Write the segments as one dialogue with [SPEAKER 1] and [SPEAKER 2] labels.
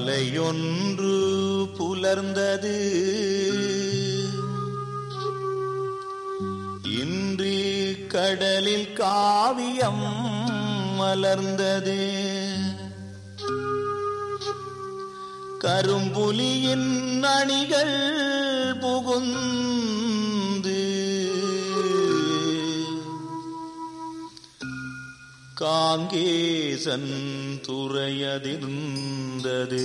[SPEAKER 1] காலையொன்று புலர்ந்தது இன்று கடலில் காவியம் மலர்ந்தது கரும்புலியின் அணிகள் புகுந்து காங்கேசன் துறையதிர்ந்தது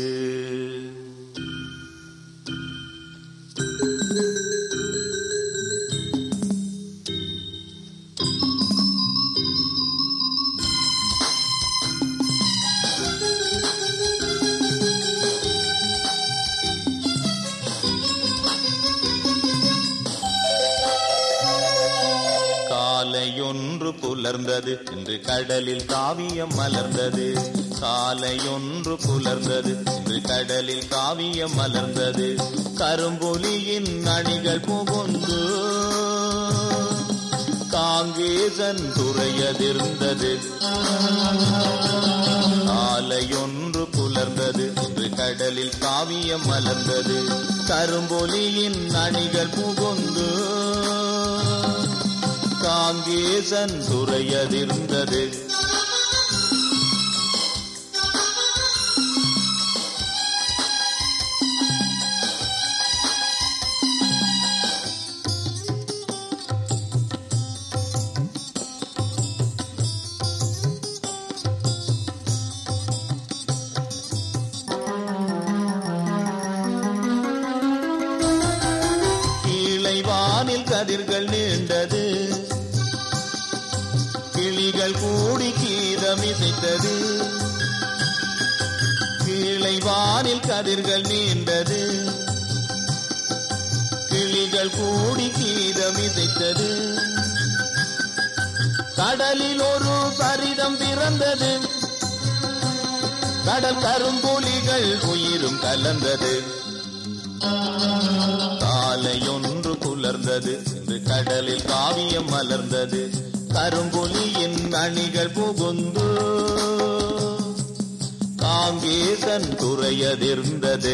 [SPEAKER 1] காலையொன்று புலர்ந்தது இன்று கடலில் காவியம் மலர்ந்தது காலையொன்று புலர்ந்தது இன்று கடலில் காவியம் மலர்ந்தது கரும்புலியின் அணிகள் புகுந்து காங்கேசன் துறையதிர்ந்தது காலையொன்று புலர்ந்தது இன்று கடலில் காவியம் மலர்ந்தது கரும்பொலியின் அணிகள் புகுந்து காங்கேசன் துறையதிர்ந்தது கீழை வானில் கதிர்கள் நீண்டது கிளிகள் கூடி கீதமிசைத்தது கீழை வானில் கதிர்கள் நீண்டது கிளிகள் கூடி கீதமிசைத்தது கடலில் ஒரு சரிதம் பிறந்தது கடல் கரும்புலிகள் உயிரும் கலந்தது காலையொன்று புலர்ந்தது இன்று கடலில் காவியம் மலர்ந்தது கரும்புலியின் அணிகள் புகுந்து காங்கேசன் துறையதிர்ந்தது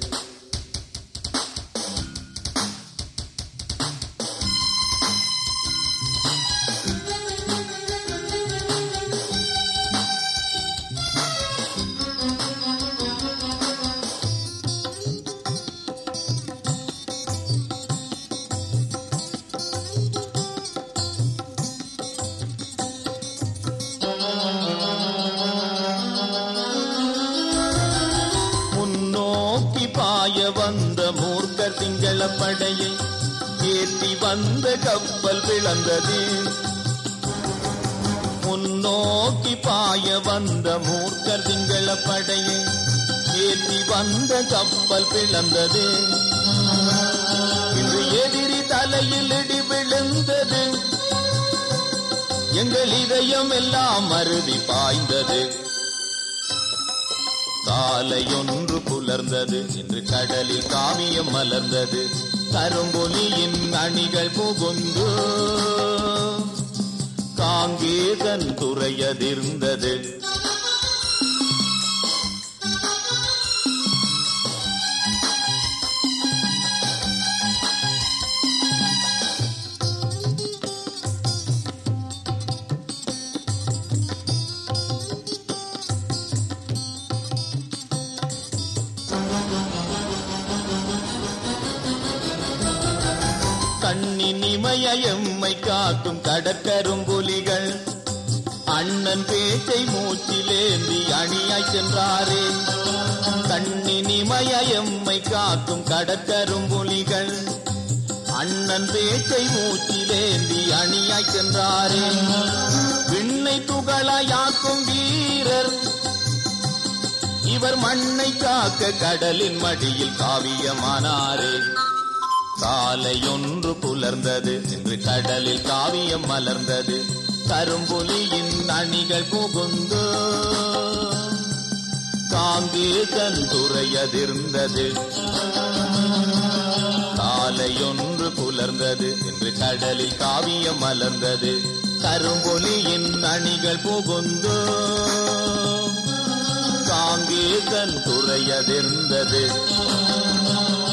[SPEAKER 1] முன்னோக்கி பாய வந்த மூர்க்கர் திங்கள படையை ஏற்றி வந்த கப்பல் விளந்தது முன்னோக்கி பாய வந்த மூர்க்கர் திங்கள படையை ஏற்றி வந்த கப்பல் பிளந்தது இன்று எதிரி தலையில் இடி விழுந்தது எங்கள் இதயம் எல்லாம் அருதி பாய்ந்தது காலையொன்று புலர்ந்தது இன்று கடலில் காவியம் மலர்ந்தது கரும்பொலியின் அணிகள் புகுந்து காங்கேசன் துறையதிர்ந்தது கண்ணின் இமய எம்மை காக்கும் கடற்கரும்புலிகள் அண்ணன் பேச்சை மூச்சிலேந்தி அணியாய் சென்றாரே கண்ணின் இமய எம்மை காக்கும் கடற்கரும்புலிகள் அண்ணன் பேச்சை மூச்சிலேந்தி அணியாய் சென்றாரே விண்ணை துகளாயாக்கும் வீரர் இவர் மண்ணை காக்க கடலின் மடியில் காவியமானாரே காலையொன்று புலர்ந்தது இன்று கடலில் காவியம் மலர்ந்தது கரும்புலியின் அணிகள் புகுந்து காங்கேசன் துறையதிர்ந்தது காலையொன்று புலர்ந்தது இன்று கடலில் காவியம் மலர்ந்தது கரும்பொலியின் அணிகள் புகுந்து காங்க லங்கேசன் துறையதிர்ந்தது